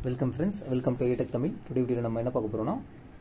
welcome friends welcome to ATech Tamil today வீடியோவில் நம்ம என்ன பார்க்க போகிறோம்னா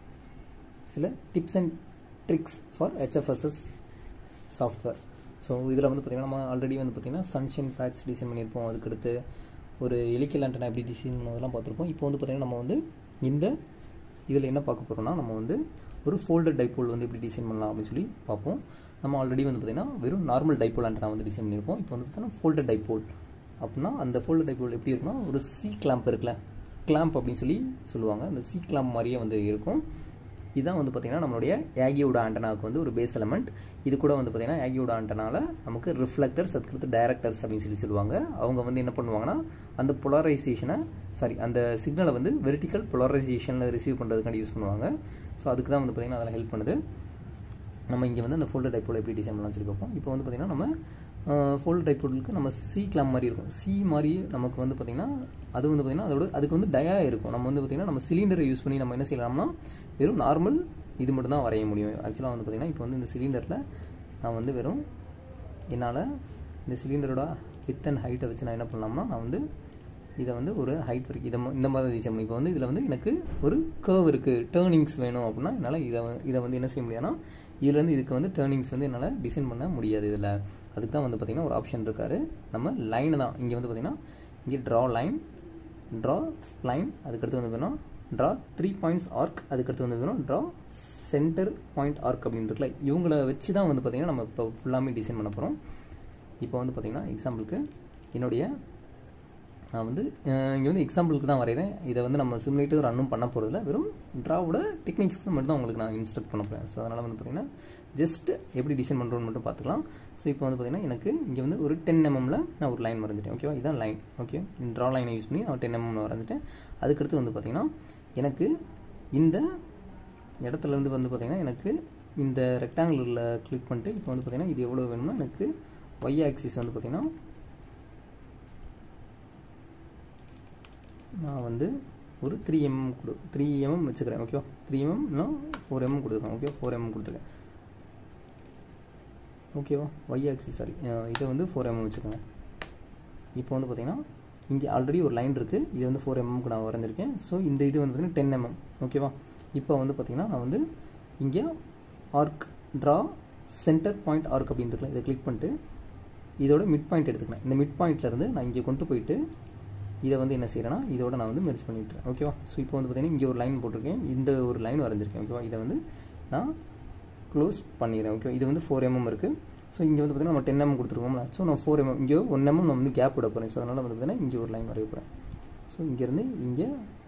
சில tips and tricks for HFSS software so இதில் வந்து பார்த்திங்கன்னா நம்ம ஆல்ரெடி வந்து பார்த்திங்கன்னா சன்ஷைன் பேட்ச் டிசைன் பண்ணியிருப்போம் அதுக்கடுத்து ஒரு எலிக்கல் ஆண்டனா எப்படி டிசைன் பண்ணதெல்லாம் பார்த்துருப்போம் இப்போ வந்து பார்த்திங்கன்னா நம்ம வந்து இந்த இதில் என்ன பார்க்க போகிறோம்னா நம்ம வந்து ஒரு ஃபோல்டர் டைப்போல் வந்து எப்படி டிசைன் பண்ணலாம் அப்படின்னு சொல்லி பார்ப்போம் நம்ம ஆல்ரெடி வந்து பார்த்திங்கன்னா வெறும் நார்மல் டைப்போல் ஆண்டனா வந்து டிசைன் பண்ணியிருப்போம் இப்போ வந்து பார்த்திங்கன்னா ஃபோல்டர் டைப்போல் அப்படின்னா அந்த ஃபோல்டர் டைப்போல் எப்படி இருக்குன்னா ஒரு சி கிளாம்ப் இருக்குல்ல கிளாம்ப் அப்படின்னு சொல்லி சொல்லுவாங்க அந்த சி கிளாம்ப் மாதிரியே வந்து இருக்கும் இதுதான் வந்து பார்த்திங்கன்னா நம்மளுடைய ஏகியோட ஆண்டனாவுக்கு வந்து ஒரு பேஸ் எலமெண்ட் இது கூட வந்து பார்த்திங்கன்னா ஏகியோட ஆண்டனாவில் நமக்கு ரிஃப்ளெக்டர்ஸ் அதுக்கடுத்து டைரக்டர்ஸ் அப்படின்னு சொல்லி சொல்லுவாங்க அவங்க வந்து என்ன பண்ணுவாங்கன்னா அந்த பொலரைசேஷனை சாரி அந்த சிக்னலை வந்து வெர்டிக்கல் பொலரைசேஷனில் ரிசீவ் பண்ணுறதுக்காண்டி யூஸ் பண்ணுவாங்க ஸோ அதுக்கு தான் வந்து பார்த்திங்கன்னா அதெல்லாம் ஹெல்ப் பண்ணுது நம்ம இங்கே வந்து அந்த ஃபோல்டர் டைப்போல் எப்படி டிசைன் பண்ணலாம் சொல்லி பார்ப்போம் இப்போ வந்து பார்த்திங்கன்னா நம்ம ஃபோல்டர் டைப்போலுக்கு நம்ம சி கிளாம் மாதிரி இருக்கும் சி மாதிரி நமக்கு வந்து பார்த்திங்கன்னா அது வந்து பார்த்திங்கன்னா அதோட அதுக்கு வந்து டயா இருக்கும் நம்ம வந்து பார்த்திங்கன்னா நம்ம சிலிண்டரை யூஸ் பண்ணி நம்ம என்ன செய்யலாம்னா வெறும் நார்மல் இது மட்டும் தான் வரைய முடியும் ஆக்சுவலாக வந்து பார்த்திங்கன்னா இப்போ வந்து இந்த சிலிண்டரில் நான் வந்து வெறும் என்னால் இந்த சிலிண்டரோட வித் அண்ட் ஹைட்டை வச்சு நான் என்ன பண்ணலாம்னா நான் வந்து இதை வந்து ஒரு ஹைட் வரைக்கும் இதை இந்த மாதிரி டிசைன் பண்ணி இப்போ வந்து இதில் வந்து எனக்கு ஒரு கேர்வ் இருக்குது டேர்னிங்ஸ் வேணும் அப்படின்னா என்னால் இதை இதை வந்து என்ன செய்ய முடியாதுன்னா இதுலேருந்து இதுக்கு வந்து டேர்னிங்ஸ் வந்து என்னால் டிசைன் பண்ண முடியாது இதில் அதுக்கு தான் வந்து பார்த்திங்கன்னா ஒரு ஆப்ஷன் இருக்காரு நம்ம லைன் தான் இங்கே வந்து பார்த்திங்கன்னா இங்கே ட்ரா லைன் ட்ரா ஸ்ப்ளைன் அதுக்கடுத்து வந்து பார்த்தீங்கன்னா ட்ரா த்ரீ பாயிண்ட்ஸ் ஆர்க் அதுக்கடுத்து வந்து பார்த்தீங்கன்னா ட்ரா சென்டர் பாயிண்ட் ஆர்க் அப்படின்னு இருக்குல்ல இவங்கள வச்சு தான் வந்து பார்த்திங்கன்னா நம்ம இப்போ ஃபுல்லாமே டிசைன் பண்ண போகிறோம் இப்போ வந்து பார்த்திங்கன்னா எக்ஸாம்பிளுக்கு என்னுடைய நான் வந்து இங்கே வந்து எக்ஸாம்பிளுக்கு தான் வரைகிறேன் இதை வந்து நம்ம சிமுலேட்டர் ரன்னும் பண்ண போகிறதில்ல வெறும் ட்ராவோட டெக்னிக்ஸ் மட்டும் தான் உங்களுக்கு நான் இன்ஸ்ட்ரக்ட் பண்ண போகிறேன் ஸோ அதனால் வந்து பார்த்திங்கன்னா ஜஸ்ட் எப்படி டிசைன் பண்ணுறோன்னு மட்டும் பார்த்துக்கலாம் ஸோ இப்போ வந்து பார்த்திங்கன்னா எனக்கு இங்கே வந்து ஒரு டென் எம்எம்மில் நான் ஒரு லைன் வரைஞ்சிட்டேன் ஓகேவா இதான் லைன் ஓகே ட்ரா லைனை யூஸ் பண்ணி நான் டென் எம்எம்மில் வரைஞ்சிட்டேன் அதுக்கடுத்து வந்து பார்த்திங்கன்னா எனக்கு இந்த இடத்துலேருந்து வந்து பார்த்திங்கன்னா எனக்கு இந்த ரெக்டாங்குலரில் கிளிக் பண்ணிட்டு இப்போ வந்து பார்த்திங்கன்னா இது எவ்வளோ வேணும்னா எனக்கு ஒய் ஆக்சிஸ் வந்து பார்த்திங்கன்னா நான் வந்து ஒரு த்ரீ எம்எம் கொடு த்ரீ எம்எம் வச்சுக்கிறேன் ஓகேவா த்ரீ எம்எம் இன்னும் ஃபோர் எம்எம் கொடுத்துருக்கேன் ஓகே ஃபோர் எம்எம் கொடுத்துருக்கேன் ஓகேவா ஒய் ஆக்சிஸ் சாரி இதை வந்து ஃபோர் எம்எம் வச்சுக்கோங்க இப்போ வந்து பார்த்திங்கன்னா இங்கே ஆல்ரெடி ஒரு லைன் இருக்குது இது வந்து ஃபோர் எம்எம்க்கு நான் வரைஞ்சிருக்கேன் ஸோ இந்த இது வந்து பார்த்திங்கன்னா டென் எம்எம் ஓகேவா இப்போ வந்து பார்த்திங்கன்னா நான் வந்து இங்கே arc draw center point arc அப்படின்னு இருக்குல்ல இதை கிளிக் பண்ணிட்டு இதோட மிட் பாயிண்ட் எடுத்துக்கிறேன் இந்த மிட் பாயிண்ட்லேருந்து நான் இங்கே கொண்டு போயிட்டு இதை வந்து என்ன செய்கிறேன்னா இதோட நான் வந்து மெர்ஜ் பண்ணிவிட்டுறேன் ஓகேவா ஸோ இப்போ வந்து பார்த்திங்கன்னா இங்கே ஒரு லைன் போட்டிருக்கேன் இந்த ஒரு லைன் வரைஞ்சிருக்கேன் ஓகேவா இதை வந்து நான் க்ளோஸ் பண்ணிடுறேன் ஓகே இது வந்து ஃபோர் எம்எம் இருக்குது ஸோ இங்கே வந்து பார்த்திங்கன்னா நம்ம டென் எம்எம் கொடுத்துருக்கோம்ல ஸோ நான் ஃபோர் எம்எம் இங்கே ஒன் எம்எம் நான் வந்து கேப் விட போகிறேன் ஸோ அதனால் வந்து பார்த்திங்கன்னா இங்கே ஒரு லைன் வரைய போகிறேன் ஸோ இங்கேருந்து இங்கே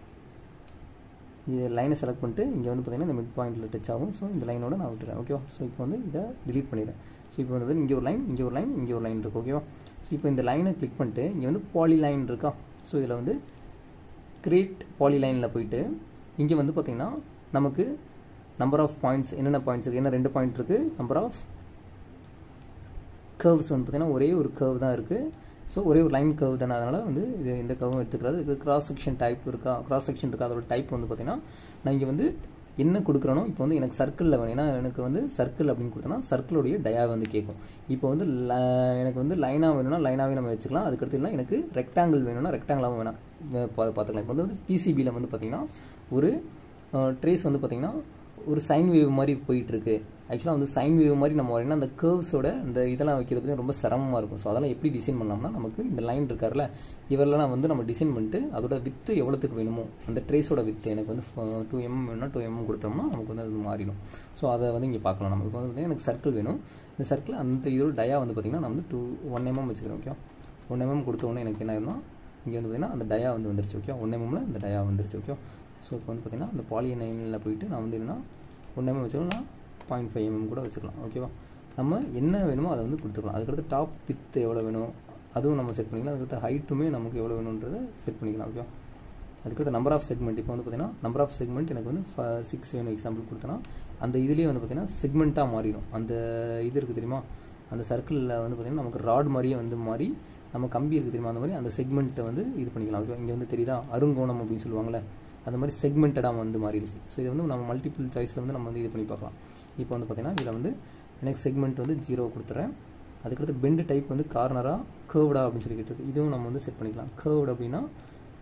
இது லைனை செலக்ட் பண்ணிட்டு இங்கே வந்து பார்த்திங்கன்னா இந்த மிட் பாயிண்டில் டச் ஆகும் ஸோ இந்த லைனோட நான் விட்டுறேன் ஓகேவா ஸோ இப்போ வந்து இதை டிலீட் பண்ணிடுறேன் ஸோ இப்போ வந்து இங்கே ஒரு லைன் இங்கே ஒரு லைன் இங்கே ஒரு லைன் இருக்குது ஓகேவா ஸோ இப்போ இந்த லைனை கிளிக் பண்ணிட்டு இங்கே வந்து பாலி லைன் இருக்கா ஸோ இதில் வந்து கிரியேட் பாலி லைனில் போயிட்டு இங்கே வந்து பார்த்திங்கன்னா நமக்கு நம்பர் ஆஃப் பாயிண்ட்ஸ் என்னென்ன பாயிண்ட்ஸ் இருக்குது என்ன ரெண்டு பாயிண்ட் இருக்குது நம்பர் ஆஃப் கர்வ்ஸ் வந்து பார்த்திங்கன்னா ஒரே ஒரு கர்வ் தான் இருக்குது ஸோ ஒரே ஒரு லைன் கர்வ் தானே அதனால் வந்து இது இந்த கர்வும் எடுத்துக்கிறது இது கிராஸ் செக்ஷன் டைப் இருக்கா கிராஸ் செக்ஷன் இருக்கா அதோட டைப் வந்து பார்த்திங்கன்னா நான் இங்கே வந்து என்ன கொடுக்குறனோ இப்போ வந்து எனக்கு சர்க்கிளில் வேணும் ஏன்னா எனக்கு வந்து சர்க்கிள் அப்படின்னு கொடுத்தனா சர்க்கிளுடைய டயா வந்து கேட்கும் இப்போ வந்து எனக்கு வந்து லைனாக வேணும்னா லைனாகவே நம்ம வச்சுக்கலாம் அதுக்கடுத்து இல்லை எனக்கு ரெக்டாங்கிள் வேணும்னா ரெக்டாங்கிளாகவும் வேணாம் பார்த்துக்கலாம் இப்போ வந்து பிசிபியில் வந்து பார்த்திங்கன்னா ஒரு ட்ரேஸ் வந்து பார்த்திங்கன்னா ஒரு சைன் வேவ் மாதிரி போயிட்டுருக்கு ஆக்சுவலாக வந்து சைன் வேவ் மாதிரி நம்ம வரையினா அந்த கேர்வ்ஸோட இந்த இதெல்லாம் வைக்கிறது பற்றி ரொம்ப சிரமமாக இருக்கும் ஸோ அதெல்லாம் எப்படி டிசைன் பண்ணலாம்னா நமக்கு இந்த லைன் இருக்கார்ல இவரெல்லாம் வந்து நம்ம டிசைன் பண்ணிட்டு அதோட வித்து எவ்வளோத்துக்கு வேணுமோ அந்த ட்ரேஸோட வித்து எனக்கு வந்து டூ எம்எம் வேணும்னா டூ எம்எம் கொடுத்தோம்னா நமக்கு வந்து அது மாறிடும் ஸோ அதை வந்து இங்கே பார்க்கலாம் நம்ம இப்போ வந்து பார்த்திங்கன்னா எனக்கு சர்க்கிள் வேணும் இந்த சர்க்கிள் அந்த இதோட டயா வந்து பார்த்திங்கன்னா நான் வந்து டூ ஒன் எம்எம் வச்சுக்கிறேன் ஓகே ஒன் எம்எம் கொடுத்த உடனே எனக்கு என்ன ஆயிரும்னா இங்கே வந்து பார்த்திங்கன்னா அந்த டயா வந்து வந்துருச்சு ஓகே ஒன் எம்எம்ல இந்த டயா வந்துருச்சு ஓகே ஸோ இப்போ வந்து பார்த்திங்கன்னா அந்த பாலிய நைனில் போயிட்டு நான் வந்து என்னென்னா ஒன் எம்எம் வச்சுக்கலாம் பாயிண்ட் ஃபைவ் எம்எம் கூட வச்சுக்கலாம் ஓகேவா நம்ம என்ன வேணுமோ அதை வந்து கொடுத்துக்கலாம் அதுக்கடுத்து டாப் வித் எவ்வளோ வேணும் அதுவும் நம்ம செட் பண்ணிக்கலாம் அதுக்கடுத்து ஹைட்டுமே நமக்கு எவ்வளோ வேணுன்றதை செட் பண்ணிக்கலாம் ஓகேவா அதுக்கடுத்து நம்பர் ஆஃப் செக்மெண்ட் இப்போ வந்து பார்த்திங்கன்னா நம்பர் ஆஃப் செக்மெண்ட் எனக்கு வந்து சிக்ஸ் வேணும் எக்ஸாம்பிள் கொடுத்தனா அந்த இதுலேயே வந்து பார்த்திங்கன்னா செக்மெண்ட்டாக மாறிடும் அந்த இது இருக்குது தெரியுமா அந்த சர்க்கிளில் வந்து பார்த்திங்கன்னா நமக்கு ராட் மாதிரியே வந்து மாறி நம்ம கம்பி இருக்குது தெரியுமா அந்த மாதிரி அந்த செக்மெண்ட்டை வந்து இது பண்ணிக்கலாம் ஓகே இங்கே வந்து தெரியுதா அருங்கோணம் அப்படின்னு சொல்லுவாங்கள்ல அந்த மாதிரி செக்மெண்டடாக வந்து மாறிடுச்சு ஸோ இதை வந்து நம்ம மல்டிபிள் சாய்ஸில் வந்து நம்ம வந்து இது பண்ணி பார்க்கலாம் இப்போ வந்து பார்த்திங்கன்னா இதில் வந்து எனக்கு செக்மெண்ட் வந்து ஜீரோ கொடுத்துறேன் அதுக்கடுத்து பெண்டு டைப் வந்து கார்னராக கேர்வ்டா அப்படின்னு சொல்லி கேட்டிருக்கு இதுவும் நம்ம வந்து செட் பண்ணிக்கலாம் கேர்வ்டு அப்படின்னா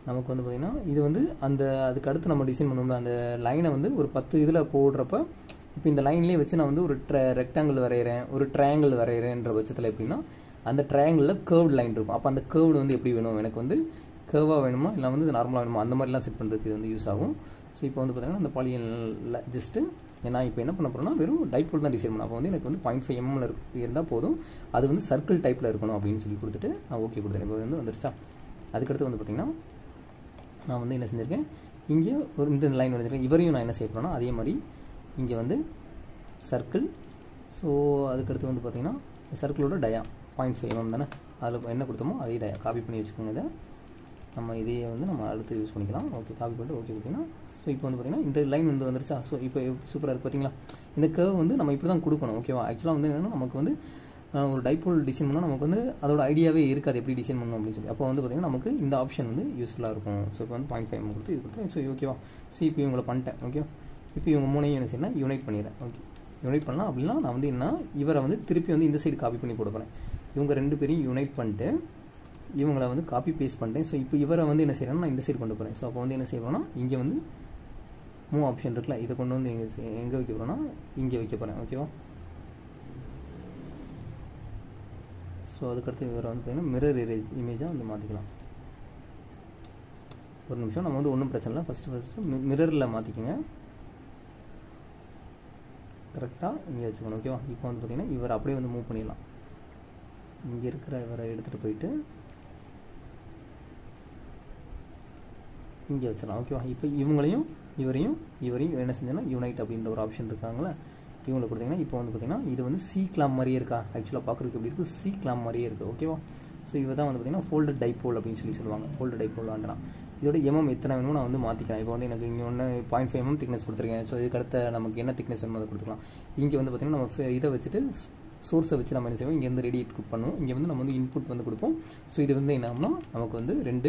நமக்கு வந்து பார்த்திங்கன்னா இது வந்து அந்த அதுக்கு அடுத்து நம்ம டிசைன் பண்ணோம்ல அந்த லைனை வந்து ஒரு பத்து இதில் போடுறப்ப இப்போ இந்த லைன்லேயே வச்சு நான் வந்து ஒரு ட்ர ரெக்டாங்கிள் வரைகிறேன் ஒரு ட்ரையாங்கிள் வரைகிறேன்ற பட்சத்தில் எப்படின்னா அந்த ட்ரையாங்கிளில் கேர்வ்டு லைன் இருக்கும் அப்போ அந்த கேர்வ்டு வந்து எப்படி வேணும் எனக்கு வந்து கேர்வாக வேணுமா இல்லை வந்து நார்மலாக வேணுமா அந்த மாதிரிலாம் செட் பண்ணுறதுக்கு இது வந்து யூஸ் ஆகும் ஸோ இப்போ வந்து பார்த்திங்கன்னா அந்த பாலியனில் ஜஸ்ட்டு நான் இப்போ என்ன பண்ண போகிறேன்னா வெறும் டைப்போல் தான் டிசைன் பண்ணேன் அப்போ வந்து எனக்கு வந்து பாயிண்ட் ஃபைவ் எம்எல் இருந்தால் போதும் அது வந்து சர்க்கிள் டைப்பில் இருக்கணும் அப்படின்னு சொல்லி கொடுத்துட்டு நான் ஓகே கொடுத்துறேன் இப்போ வந்து வந்துருச்சா அதுக்கடுத்து வந்து பார்த்திங்கன்னா நான் வந்து என்ன செஞ்சுருக்கேன் இங்கே ஒரு இந்த லைன் வரைஞ்சிருக்கேன் இவரையும் நான் என்ன செய்ய போகிறேன்னா அதே மாதிரி இங்கே வந்து சர்க்கிள் ஸோ அதுக்கடுத்து வந்து பார்த்திங்கன்னா சர்க்கிளோட டயா பாயிண்ட் ஃபைவ் எம்எம் தானே அதில் என்ன கொடுத்தோமோ அதே டயா காப்பி பண்ணி வச்சுக்கோங்க இதை நம்ம இதையே வந்து நம்ம அடுத்து யூஸ் பண்ணிக்கலாம் ஓகே காப்பி பண்ணிட்டு ஓகே கொடுத்தீங்கன்னா ஸோ இப்போ வந்து பார்த்திங்கன்னா இந்த லைன் வந்து வந்துருச்சா ஸோ இப்போ சூப்பராக இருக்குது பார்த்தீங்களா இந்த கேர்வ் வந்து நம்ம இப்படி தான் கொடுக்கணும் ஓகேவா ஆக்சுவலாக வந்து என்னென்னா நமக்கு வந்து ஒரு டைப்போல் டிசைன் பண்ணால் நமக்கு வந்து அதோட ஐடியாவே இருக்காது எப்படி டிசைன் பண்ணணும் அப்படின்னு சொல்லி அப்போ வந்து பார்த்திங்கன்னா நமக்கு இந்த ஆப்ஷன் வந்து யூஸ்ஃபுல்லாக இருக்கும் ஸோ இப்போ வந்து பாயிண்ட் ஃபைவ் கொடுத்து இது கொடுத்து ஸோ ஓகேவா ஸோ இப்போ இவங்களை பண்ணிட்டேன் ஓகேவா இப்போ இவங்க மூணையும் என்ன செய்யணும் யுனைட் பண்ணிடுறேன் ஓகே யுனைட் பண்ணலாம் அப்படின்னா நான் வந்து என்ன இவரை வந்து திருப்பி வந்து இந்த சைடு காப்பி பண்ணி போட போகிறேன் இவங்க ரெண்டு பேரையும் யுனைட் பண்ணிட்டு இவங்களை வந்து காப்பி பேஸ்ட் பண்ணிட்டேன் ஸோ இப்போ இவரை வந்து என்ன செய்யறேன்னா நான் இந்த சைடு கொண்டு போகிறேன் ஸோ அப்போ வந்து என்ன செய்வோம்னா இங்கே வந்து மூ ஆப்ஷன் இருக்குல்ல இதை கொண்டு வந்து எங்கே எங்கே வைக்க போகிறோன்னா இங்கே வைக்க போகிறேன் ஓகேவா ஸோ அதுக்கடுத்து இவரை வந்து பார்த்தீங்கன்னா மிரர் இமேஜாக வந்து மாற்றிக்கலாம் ஒரு நிமிஷம் நம்ம வந்து ஒன்றும் பிரச்சனை இல்லை ஃபஸ்ட்டு ஃபஸ்ட்டு மிரரில் மாற்றிக்கோங்க கரெக்டாக இங்கே வச்சுக்கணும் ஓகேவா இப்போ வந்து பார்த்திங்கன்னா இவர் அப்படியே வந்து மூவ் பண்ணிடலாம் இங்கே இருக்கிற இவரை எடுத்துகிட்டு போயிட்டு இங்கே வச்சிடலாம் ஓகேவா இப்போ இவங்களையும் இவரையும் இவரையும் என்ன செஞ்சேன்னா யுனைட் அப்படின்ற ஒரு ஆப்ஷன் இருக்காங்களே இவங்களை கொடுத்தீங்கன்னா இப்போ வந்து பார்த்திங்கன்னா இது வந்து சி கிளாம் மாதிரியே இருக்கா ஆக்சுவலாக பார்க்குறதுக்கு எப்படி இருக்குது சி கிளாம் மாதிரியே இருக்குது ஓகேவா ஸோ இவ தான் வந்து பார்த்திங்கன்னா ஃபோல்டட் டைப்போல் அப்படின்னு சொல்லி சொல்லுவாங்க ஃபோல்டட் டைப்போல் ஆண்டனா இதோட எம்எம் எத்தனை வேணுமோ நான் வந்து மாற்றிக்கலாம் இப்போ வந்து எனக்கு இங்கே ஒன்று பாயிண்ட் ஃபைவ் எம்எம் திக்னஸ் கொடுத்துருக்கேன் ஸோ இதுக்கு அடுத்த நமக்கு என்ன திக்னஸ் வேணுமோ அதை கொடுத்துக்கலாம் இங்கே வந்து பார்த்திங்கன்னா நம்ம இதை வச்சுட்டு சோர்ஸை வச்சு நம்ம என்ன செய்வோம் இங்கேருந்து ரெடி பண்ணுவோம் இங்கே வந்து நம்ம வந்து இன்புட் வந்து கொடுப்போம் ஸோ இது வந்து என்னன்னா நமக்கு வந்து ரெண்டு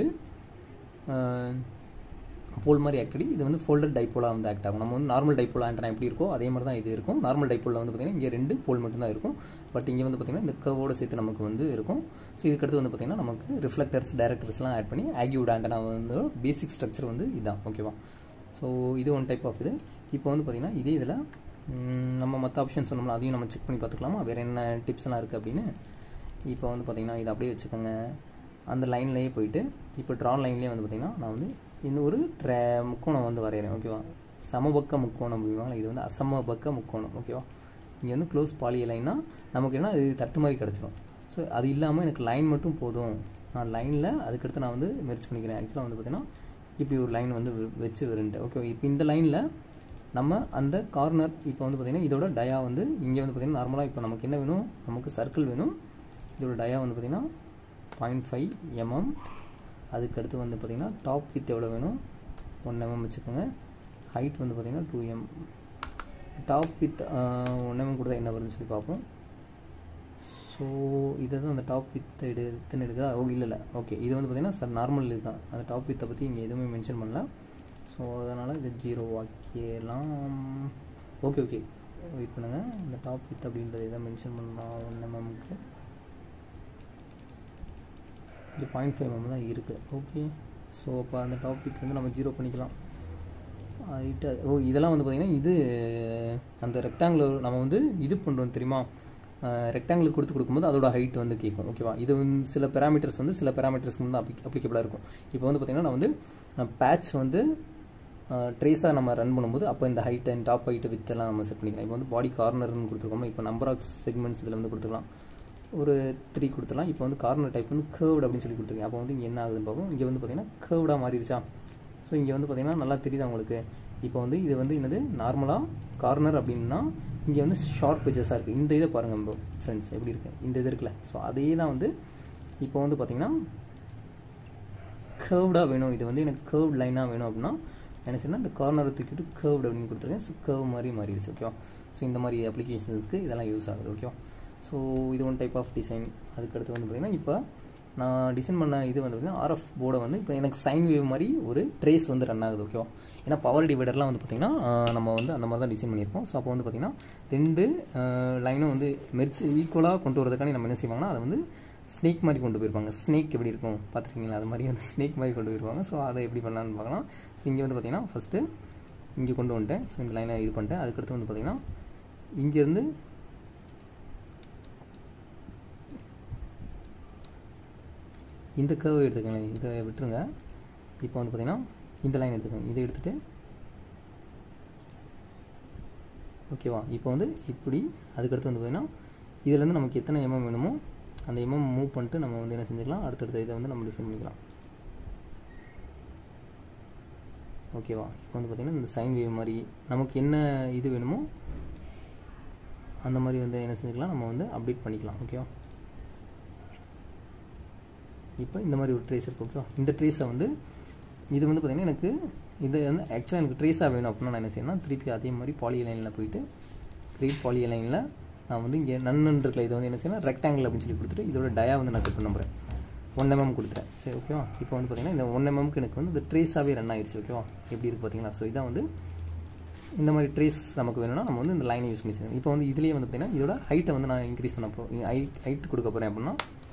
போல் மாதிரி ஆக்டடி இது வந்து ஃபோல்டர் டைப்போலாக வந்து ஆக்ட் ஆகும் நம்ம வந்து நார்மல் டைப்போல் ஆண்டனா எப்படி இருக்கோ அதே மாதிரி தான் இது இருக்கும் நார்மல் டைப்போலில் வந்து பார்த்திங்கன்னா இங்கே ரெண்டு போல் மட்டும்தான் இருக்கும் பட் இங்கே வந்து பார்த்திங்கன்னா இந்த கவோட சேர்த்து நமக்கு வந்து இருக்கும் ஸோ இதுக்கடுத்து வந்து பார்த்திங்கன்னா நமக்கு ரிஃப்ளெக்டர்ஸ் டேரக்டர்ஸ்லாம் ஆட் பண்ணி ஆக்யூட் ஆண்டனா வந்து பேசிக் ஸ்ட்ரக்சர் வந்து இதுதான் ஓகேவா ஸோ இது ஒன் டைப் ஆஃப் இது இப்போ வந்து பார்த்திங்கன்னா இதே இதில் நம்ம மற்ற ஆப்ஷன் சொன்னோம்னா அதையும் நம்ம செக் பண்ணி பார்த்துக்கலாமா வேறு என்ன டிப்ஸ்லாம் இருக்குது அப்படின்னு இப்போ வந்து பார்த்திங்கன்னா இதை அப்படியே வச்சுக்கோங்க அந்த லைன்லேயே போயிட்டு இப்போ ட்ரா லைன்லேயே வந்து பார்த்திங்கன்னா நான் வந்து இந்த ஒரு ட்ரே முக்கோணம் வந்து வரைகிறேன் ஓகேவா சமபக்க முக்கோணம் அப்படிவாங்க இது வந்து அசமபக்க முக்கோணம் ஓகேவா இங்கே வந்து க்ளோஸ் பாலிய லைன்னா நமக்கு என்ன இது தட்டு மாதிரி கிடச்சிரும் ஸோ அது இல்லாமல் எனக்கு லைன் மட்டும் போதும் நான் லைனில் அதுக்கடுத்து நான் வந்து மெர்ச் பண்ணிக்கிறேன் ஆக்சுவலாக வந்து பார்த்திங்கன்னா இப்படி ஒரு லைன் வந்து வச்சு விருண்டேன் ஓகே இப்போ இந்த லைனில் நம்ம அந்த கார்னர் இப்போ வந்து பார்த்திங்கன்னா இதோட டயா வந்து இங்கே வந்து பார்த்திங்கன்னா நார்மலாக இப்போ நமக்கு என்ன வேணும் நமக்கு சர்க்கிள் வேணும் இதோட டயா வந்து பார்த்திங்கன்னா பாயிண்ட் ஃபைவ் எம்எம் அதுக்கு அடுத்து வந்து பார்த்திங்கன்னா டாப் வித் எவ்வளோ வேணும் ஒன் எம்எம் வச்சுக்கோங்க ஹைட் வந்து பார்த்திங்கன்னா two M top width one mm கொடுத்தா என்ன வருதுன்னு சொல்லி பார்ப்போம் ஸோ இதை தான் அந்த டாப் வித் எடு எத்தனை எடுக்குதா ஓ இல்லை இல்லை ஓகே இது வந்து பார்த்திங்கன்னா சார் நார்மல் இது தான் அந்த டாப் வித்தை பற்றி இங்கே எதுவுமே மென்ஷன் பண்ணல ஸோ அதனால் இது ஜீரோ ஆக்கியலாம் ஓகே ஓகே வெயிட் பண்ணுங்கள் இந்த டாப் வித் அப்படின்றது எதை மென்ஷன் பண்ணலாம் ஒன் எம்எம்க்கு இது பாயிண்ட் ஃபைவ் எம்எம் தான் இருக்குது ஓகே ஸோ அப்போ அந்த டாப் வித் வந்து நம்ம ஜீரோ பண்ணிக்கலாம் ஹைட்டு ஓ இதெல்லாம் வந்து பார்த்திங்கன்னா இது அந்த ரெக்டாங்குலர் நம்ம வந்து இது பண்ணுறோம் தெரியுமா ரெக்டாங்கிள் கொடுத்து கொடுக்கும்போது அதோட ஹைட் வந்து கேட்கும் ஓகேவா இது வந்து சில பேராமீட்டர்ஸ் வந்து சில பேராமீட்டர்ஸ்க்கு வந்து அப்ளி அப்ளிகபிளாக இருக்கும் இப்போ வந்து பார்த்திங்கன்னா நான் வந்து பேட்ச் வந்து ட்ரேஸாக நம்ம ரன் பண்ணும்போது அப்போ இந்த ஹைட் அண்ட் டாப் ஹைட்டு வித்தெல்லாம் நம்ம செட் பண்ணிக்கலாம் இப்போ வந்து பாடி கார்னர்னு கொடுத்துருக்கோம் இப்போ நம்பர் ஆஃப் செக்மெண்ட்ஸ் இதில் வந்து கொடுத்துக்கலாம் ஒரு த்ரீ கொடுத்துலாம் இப்போ வந்து கார்னர் டைப் வந்து கேர்வ்டு அப்படின்னு சொல்லி கொடுத்துருக்கேன் அப்போ வந்து இங்கே என்ன ஆகுதுன்னு பார்ப்போம் இங்கே வந்து பார்த்திங்கன்னா கேர்வ்டாக மாறிடுச்சா ஸோ இங்கே வந்து பார்த்திங்கன்னா நல்லா தெரியுது உங்களுக்கு இப்போ வந்து இது வந்து என்னது நார்மலாக கார்னர் அப்படின்னா இங்கே வந்து ஷார்ப் எஜஸாக இருக்குது இந்த இதை பாருங்கள் ஃப்ரெண்ட்ஸ் எப்படி இருக்கு இந்த இது இருக்குல்ல ஸோ அதே தான் வந்து இப்போ வந்து பார்த்திங்கன்னா கேர்வ்டாக வேணும் இது வந்து எனக்கு கேர்வ் லைனாக வேணும் அப்படின்னா என்ன செய்யணும் இந்த கார்னரை தூக்கிட்டு கேர்வ்டு அப்படின்னு கொடுத்துருக்கேன் ஸோ கேர்வ் மாதிரி மாறிடுச்சு ஓகேவா ஸோ இந்த மாதிரி அப்ளிகேஷன்ஸ்க்கு இதெல்லாம் யூஸ் ஆகுது ஓகேவா ஸோ இது ஒன் டைப் ஆஃப் டிசைன் அதுக்கடுத்து வந்து பார்த்திங்கன்னா இப்போ நான் டிசைன் பண்ண இது வந்து பார்த்திங்கன்னா ஆர்எஃப் போர்டை வந்து இப்போ எனக்கு சைன் வேவ் மாதிரி ஒரு ட்ரேஸ் வந்து ரன் ஆகுது ஓகேவா ஏன்னா பவர் டிவைடர்லாம் வந்து பார்த்திங்கன்னா நம்ம வந்து அந்த மாதிரி தான் டிசைன் பண்ணியிருப்போம் ஸோ அப்போ வந்து பார்த்திங்கன்னா ரெண்டு லைனும் வந்து மெர்ச் ஈக்குவலாக கொண்டு வரதுக்கான நம்ம என்ன செய்வாங்கன்னா அதை வந்து ஸ்னேக் மாதிரி கொண்டு போயிருப்பாங்க ஸ்னேக் எப்படி இருக்கும் பார்த்துருக்கீங்களா அது மாதிரி வந்து ஸ்னேக் மாதிரி கொண்டு போயிருப்பாங்க ஸோ அதை எப்படி பண்ணலான்னு பார்க்கலாம் ஸோ இங்கே வந்து பார்த்தீங்கன்னா ஃபஸ்ட்டு இங்கே கொண்டு வந்துட்டேன் ஸோ இந்த லைனை இது பண்ணிட்டேன் அதுக்கடுத்து வந்து பார்த்தீங்கன்னா இங்கேருந்து இந்த கர்வ் எடுத்துக்கோங்க இதை விட்டுருங்க இப்போ வந்து பார்த்தீங்கன்னா இந்த லைன் எடுத்துக்கோங்க இதை எடுத்துகிட்டு ஓகேவா இப்போ வந்து இப்படி அதுக்கடுத்து வந்து பார்த்தீங்கன்னா இதுலேருந்து நமக்கு எத்தனை எம்எம் வேணுமோ அந்த எம்எம் மூவ் பண்ணிட்டு நம்ம வந்து என்ன செஞ்சுக்கலாம் அடுத்தடுத்த இதை வந்து நம்ம டிசைன் பண்ணிக்கலாம் ஓகேவா இப்போ வந்து பார்த்திங்கன்னா இந்த சைன் வேவ் மாதிரி நமக்கு என்ன இது வேணுமோ அந்த மாதிரி வந்து என்ன செஞ்சுக்கலாம் நம்ம வந்து அப்டேட் பண்ணிக்கலாம் ஓகேவா இப்போ இந்த மாதிரி ஒரு ட்ரேஸ் இருக்குது ஓகேவா இந்த ட்ரேஸை வந்து இது வந்து பார்த்திங்கன்னா எனக்கு இது வந்து ஆக்சுவலாக எனக்கு ட்ரேஸாக வேணும் அப்படின்னா நான் என்ன செய்யணும் திருப்பி அதே மாதிரி பாலி லைனில் போயிட்டு கிரேட் பாலி லைனில் நான் வந்து இங்கே நன்னு இருக்கல இதை வந்து என்ன செய்யணும் ரெக்டாங்கிள் அப்படின்னு சொல்லி கொடுத்துட்டு இதோட டயா வந்து நான் செட் பண்ண போகிறேன் ஒன் எம்எம் கொடுத்துறேன் சரி ஓகேவா இப்போ வந்து பார்த்திங்கன்னா இந்த ஒன் எம்எம்க்கு எனக்கு வந்து இந்த ட்ரேஸாகவே ரன் ஆயிடுச்சு ஓகேவா எப்படி இருக்குது பார்த்தீங்களா ஸோ இதான் வந்து இந்த மாதிரி ட்ரேஸ் நமக்கு வேணும்னா நம்ம வந்து இந்த லைனை யூஸ் பண்ணி செய்யணும் இப்போ வந்து இதுலேயே வந்து பார்த்திங்கன்னா இதோட ஹைட்டை வந்து நான் இன்க்ரீஸ் பண்ண போ ஹைட் ஹைட் கொடுக்க போகிறேன் அப்படின்னா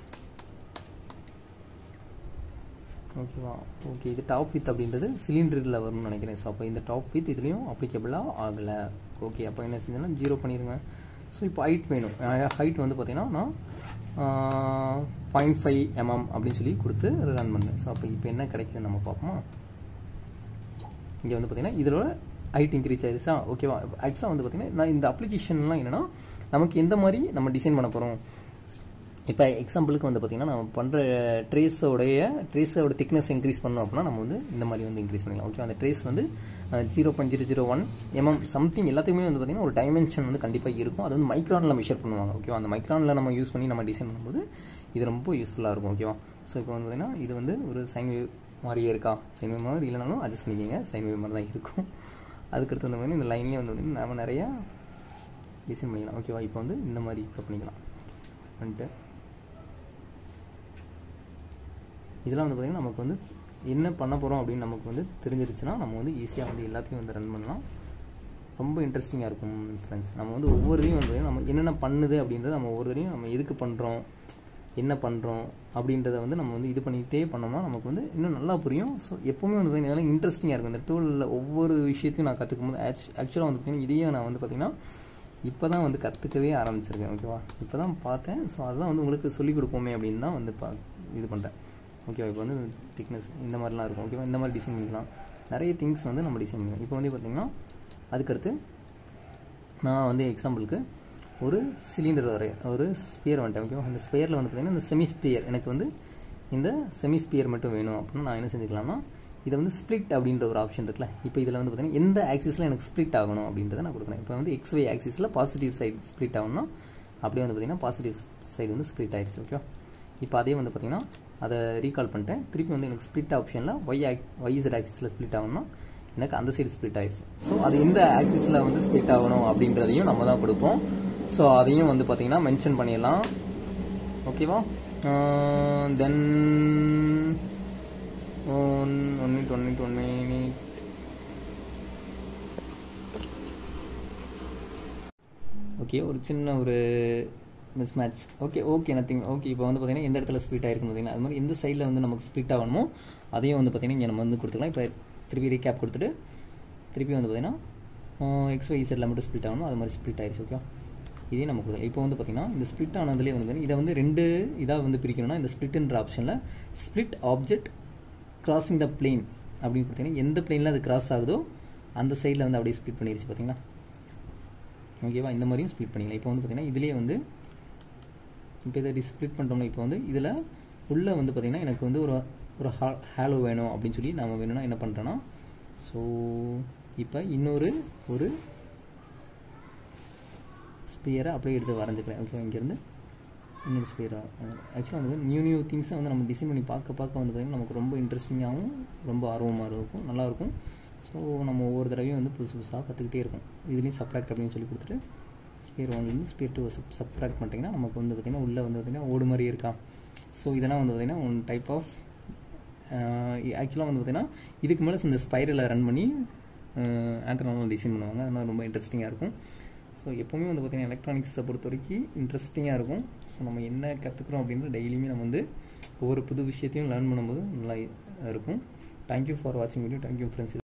ஓகேவா ஓகே இது டாப் வித் அப்படின்றது சிலிண்டரில் வரும்னு நினைக்கிறேன் ஸோ அப்போ இந்த டாப் வித் இதுலேயும் அப்ளிகபிளாக ஆகலை ஓகே அப்போ என்ன செஞ்சேன்னா ஜீரோ பண்ணிடுங்க ஸோ இப்போ ஹைட் வேணும் ஹைட் வந்து பார்த்திங்கன்னா நான் பாயிண்ட் ஃபைவ் எம்எம் அப்படின்னு சொல்லி கொடுத்து ரன் பண்ணேன் ஸோ அப்போ இப்போ என்ன கிடைக்குதுன்னு நம்ம பார்ப்போமா இங்கே வந்து பார்த்திங்கன்னா இதோட ஹைட் இன்க்ரீஸ் ஆயிடுச்சா ஓகேவா ஆக்சுவலாக வந்து பார்த்திங்கன்னா நான் இந்த அப்ளிகேஷன்லாம் என்னென்னா நமக்கு எந்த மாதிரி நம்ம டிசைன் பண்ண போகிறோம் இப்போ எக்ஸாம்பிளுக்கு வந்து பார்த்திங்கன்னா நம்ம பண்ணுற ட்ரேஸோடைய ட்ரேஸோட திக்னஸ் இன்க்ரீஸ் பண்ணோம் அப்படின்னா நம்ம வந்து இந்த மாதிரி வந்து இன்க்ரீஸ் பண்ணிக்கலாம் ஓகே அந்த ட்ரேஸ் வந்து zero point zero zero one mm something எல்லாத்துக்குமே வந்து பார்த்திங்கன்னா ஒரு டைமென்ஷன் வந்து கண்டிப்பாக இருக்கும் அது வந்து மைக்ரானில் மெஷர் பண்ணுவாங்க ஓகேவா அந்த மைக்ரானில் நம்ம யூஸ் பண்ணி நம்ம டிசைன் பண்ணும்போது இது ரொம்ப யூஸ்ஃபுல்லாக இருக்கும் ஓகேவா ஸோ இப்போ வந்து பார்த்திங்கன்னா இது வந்து ஒரு சைன் வேவ் மாதிரியே இருக்கா சைன் வேவ் மாதிரி இல்லைனாலும் அட்ஜஸ்ட் பண்ணிக்கோங்க சைன் வேவ் மாதிரி தான் இருக்கும் அதுக்கடுத்து வந்து பார்த்திங்கன்னா இந்த லைன்லேயே வந்து பார்த்திங்கன்னா நம்ம நிறையா டிசைன் பண்ணிக்கலாம் ஓகேவா இப்போ வந்து இந்த மாதிரி கூட பண்ணிக்கலாம் வந்துட்டு இதெல்லாம் வந்து பார்த்திங்கன்னா நமக்கு வந்து என்ன பண்ண போகிறோம் அப்படின்னு நமக்கு வந்து தெரிஞ்சிருச்சுன்னா நம்ம வந்து ஈஸியாக வந்து எல்லாத்தையும் வந்து ரன் பண்ணலாம் ரொம்ப இன்ட்ரெஸ்டிங்காக இருக்கும் ஃப்ரெண்ட்ஸ் நம்ம வந்து ஒவ்வொருத்தையும் வந்து நம்ம என்னென்ன பண்ணுது அப்படின்றத நம்ம ஒவ்வொருத்தரையும் நம்ம எதுக்கு பண்ணுறோம் என்ன பண்ணுறோம் அப்படின்றத வந்து நம்ம வந்து இது பண்ணிக்கிட்டே பண்ணோம்னா நமக்கு வந்து இன்னும் நல்லா புரியும் ஸோ எப்போவுமே வந்து பார்த்திங்கன்னா இன்ட்ரெஸ்டிங்காக இருக்கும் இந்த டூலில் ஒவ்வொரு விஷயத்தையும் நான் கற்றுக்கும் போது ஆக்ச் ஆக்சுவலாக வந்து பார்த்திங்கன்னா இதையே நான் வந்து பார்த்திங்கன்னா இப்போ தான் வந்து கற்றுக்கவே ஆரம்பிச்சிருக்கேன் ஓகேவா இப்போ தான் பார்த்தேன் ஸோ அதுதான் வந்து உங்களுக்கு சொல்லிக் கொடுப்போமே அப்படின்னு தான் வந்து பா இது பண்ணுறேன் ஓகேவா இப்போ வந்து திக்னஸ் இந்த மாதிரிலாம் இருக்கும் ஓகேவா இந்த மாதிரி டிசைன் பண்ணிக்கலாம் நிறைய திங்ஸ் வந்து நம்ம டிசைன் பண்ணிக்கலாம் இப்போ வந்து பார்த்திங்கன்னா அதுக்கடுத்து நான் வந்து எக்ஸாம்பிளுக்கு ஒரு சிலிண்டர் வரைய ஒரு ஸ்பியர் வந்துட்டேன் ஓகேவா அந்த ஸ்பியரில் வந்து பார்த்திங்கன்னா இந்த செமி ஸ்பியர் எனக்கு வந்து இந்த செமி ஸ்பியர் மட்டும் வேணும் அப்படின்னா நான் என்ன செஞ்சுக்கலாம்னா இதை வந்து ஸ்ப்ளிட் அப்படின்ற ஒரு ஆப்ஷன் இருக்குல்ல இப்போ இதில் வந்து பார்த்திங்கன்னா எந்த ஆக்சிஸில் எனக்கு ஸ்ப்ளிட் ஆகணும் அப்படின்றத நான் கொடுக்குறேன் இப்போ வந்து எக்ஸ் ஒய் ஆக்சிஸில் பாசிட்டிவ் சைடு ஸ்ப்ளிட் ஆகணும்னா அப்படியே வந்து பார்த்திங்கன்னா பாசிட்டிவ் சைடு வந்து ஸ்ப்ளிட் ஆயிடுச்சு ஓகேவா இப்போ அதே வந்து பார்த்திங்கன்னா அதை ரீகால் பண்ணிட்டேன் திருப்பி வந்து எனக்கு ஸ்ப்ளிட் ஆப்ஷனில் ஒய் ஆக் ஒய்இசட் ஆக்சிஸில் ஸ்ப்ளிட் ஆகணும்னா எனக்கு அந்த சைடு ஸ்ப்ளிட் ஆயிடுச்சு ஸோ அது எந்த ஆக்சிஸில் வந்து ஸ்ப்ளிட் ஆகணும் அப்படின்றதையும் நம்ம தான் கொடுப்போம் ஸோ அதையும் வந்து பார்த்திங்கன்னா மென்ஷன் பண்ணிடலாம் ஓகேவா then one one minute one minute one minute okay ஒரு சின்ன ஒரு mismatch okay okay nothing okay இப்போ வந்து பார்த்தீங்கன்னா எந்த இடத்துல ஸ்ப்ளிட் ஆயிருக்கும் பார்த்தீங்கன்னா அது மாதிரி எந்த சைடில் வந்து நமக்கு ஸ்ப்ளிட் ஆகணுமோ அதையும் வந்து பார்த்தீங்கன்னா இங்கே நம்ம வந்து கொடுத்துக்கலாம் இப்போ திருப்பி ரீகேப் கொடுத்துட்டு திருப்பி வந்து பார்த்தீங்கன்னா எக்ஸ் ஒய் சைடில் மட்டும் ஸ்ப்ளிட் ஆகணும் அது மாதிரி ஸ்ப்ளிட் ஆயிடுச்சு ஓகே இதே நம்ம கொடுக்கலாம் இப்போ வந்து பார்த்தீங்கன்னா இந்த ஸ்ப்ளிட் ஆனதுலேயே வந்து இதை வந்து ரெண்டு இதாக வந்து பிரிக்கணும்னா இந்த ஸ்ப்ளிட்ன்ற ஆப்ஷனில் split object crossing the plane அப்படின்னு பார்த்தீங்கன்னா எந்த பிளேனில் அது கிராஸ் ஆகுதோ அந்த சைடில் வந்து அப்படியே ஸ்ப்ளிட் பண்ணிடுச்சு பார்த்தீங்களா ஓகேவா இந்த மாதிரியும் ஸ்ப்ளிட் பண்ணிக்கலாம் இப்போ வந்து பார்த்தீங்கன்னா இதுலேயே வந்து இப்போ இதை ஸ்ப்ளிட் பண்ணுறோம்னா இப்போ வந்து இதில் உள்ளே வந்து பார்த்திங்கன்னா எனக்கு வந்து ஒரு ஒரு ஹா ஹேலோ வேணும் அப்படின்னு சொல்லி நம்ம வேணும்னா என்ன பண்ணுறேன்னா ஸோ இப்போ இன்னொரு ஒரு ஸ்பியரை அப்படியே எடுத்து வரைஞ்சிக்கிறேன் ஓகே இங்கேருந்து இன்னொரு ஸ்பியராக ஆக்சுவலாக வந்து நியூ நியூ திங்ஸை வந்து நம்ம டிசைன் பண்ணி பார்க்க பார்க்க வந்து பார்த்திங்கன்னா நமக்கு ரொம்ப இன்ட்ரெஸ்டிங்காகவும் ரொம்ப ஆர்வமாக இருக்கும் நல்லாயிருக்கும் ஸோ நம்ம ஒவ்வொரு தடவையும் வந்து புதுசு புதுசாக கற்றுக்கிட்டே இருக்கும் இதுலேயும் சப்ராக்ட் அப்படின்னு சொல்லி கொடுத்துட்டு ஸ்பியர் ஒன்லேருந்து ஸ்பியர் டூ சப் சப்ராக்ட் பண்ணிட்டீங்கன்னா நமக்கு வந்து பார்த்திங்கன்னா உள்ளே வந்து பார்த்திங்கன்னா ஓடு மாதிரி இருக்கா ஸோ இதெல்லாம் வந்து பார்த்திங்கன்னா ஒன் டைப் ஆஃப் ஆக்சுவலாக வந்து பார்த்திங்கன்னா இதுக்கு மேலே இந்த ஸ்பைரலை ரன் பண்ணி ஆண்டனாவும் டிசைன் பண்ணுவாங்க அதனால் ரொம்ப இன்ட்ரெஸ்டிங்காக இருக்கும் ஸோ எப்போவுமே வந்து பார்த்திங்கன்னா எலக்ட்ரானிக்ஸை பொறுத்த வரைக்கும் இன்ட்ரெஸ்டிங்காக இருக்கும் ஸோ நம்ம என்ன கற்றுக்குறோம் அப்படின்றது டெய்லியுமே நம்ம வந்து ஒவ்வொரு புது விஷயத்தையும் லேர்ன் பண்ணும்போது நல்லா இருக்கும் தேங்க்யூ ஃபார் வாட்சிங் வீடியோ தேங்க்யூ ஃப்ரெண்ட்ஸ்